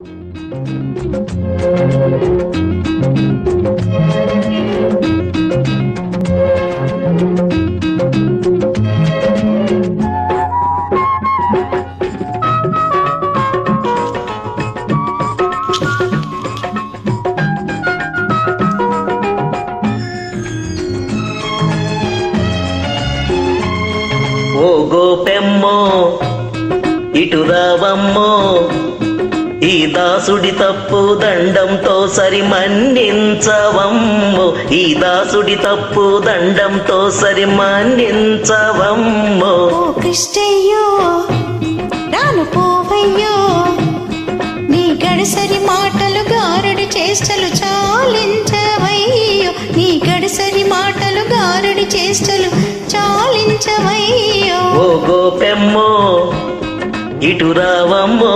ఓ గోపెమ్మో ఇటు రావమ్మో ఈ దాసుడి తప్పు దండంతో సరి మన్నించవమ్మో ఈ దాసుడి తప్పు దండంతో సరి మన్నించవమ్మో ఓ కృష్ణయ్యో రాను పోవయ్యో నీ గడిసరి మాటలు గారడి చేష్టలు చాలించవయ్యో నీ గడిసరి మాటలు గారడి చేష్టలు చాలించవయ్యో ఓ గోపెమ్మో ఇటు రావమ్మో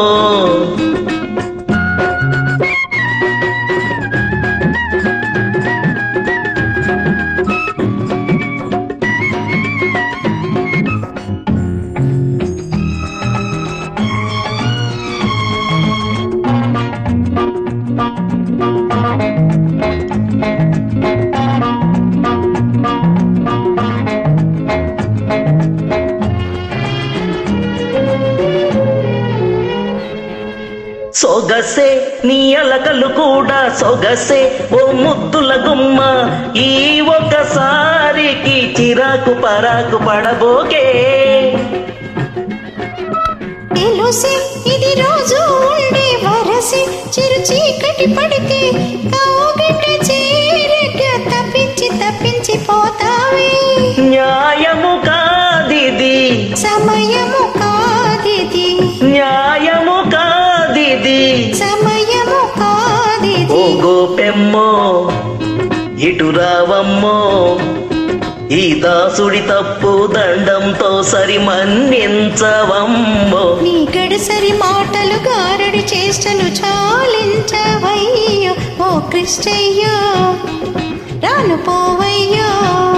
సొగసే నీ అలకలు కూడా సొగసే ఓ ముద్దుల గుమ్మ ఈ ఒకసారికి చిరాకు పరాకు పడబోకే తెలుసి ఇది రోజు ఉండే వరసి చిరు చీకటి పడితే తాగిట చేరక తప్పించి తప్పించి పోతావే న్యాయము కాదిది సమయము కాదిది న్యాయము కాదిది సమయము ఓ కాదిది గోపెమ్మో ఇటు రావమ్మో ఈ దాసుడి తప్పు దండంతో సరి మన్నించవమ్మో నీ గడసరి మాటలు గారడి చేష్టలు చాలించవయ్యో ఓ కృష్ణయ్యో రాను పోవయ్యో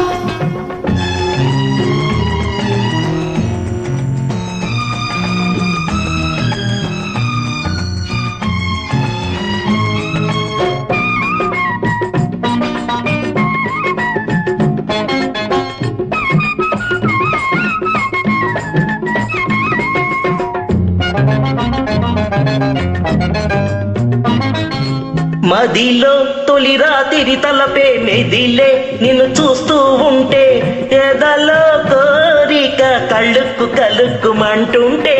మదిలో తొలి రాతిరి తలపే మెదిలే నిన్ను చూస్తూ ఉంటే ఎదలో కోరిక కళ్ళుక్కు కలుక్కుమంటుంటే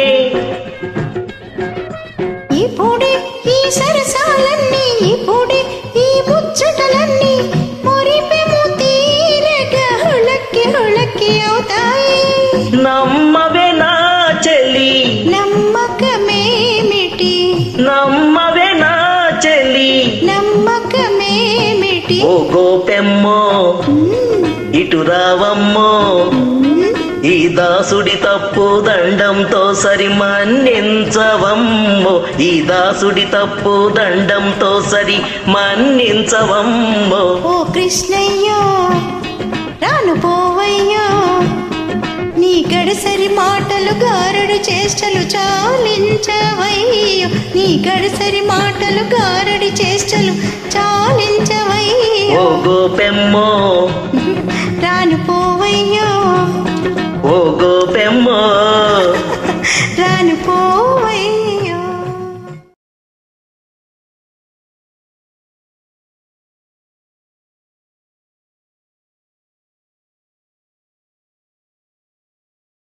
ఇప్పుడే ఈ సరసాలన్నీ ఇప్పుడే ఈ ముచ్చటలన్నీ మురిపెము తీరగా హుళక్కి హుళక్కి అవుతాయి నమ్మవే నా చెలి నమ్మకమేమిటి నమ్మవే నా చెలి నమ్మకమేమిటి ఓ గోపెమ్మో ఇటు రావమ్మో ఈ దాసుడి తప్పు దండంతో సరి మన్నించవమ్మో ఈ దాసుడి తప్పు దండంతో సరి మన్నించవమ్మో ఓ కృష్ణయ్యో రాను పోవయ్యో నీ గడసరి మాటలు గారడు చేష్టలు చాలించవయ్యో నీ గడసరి మాటలు గారడి చేష్టలు చాలించవయ్యో ఓ గోపెమ్మో రాను పోవయ్యో ఓ గో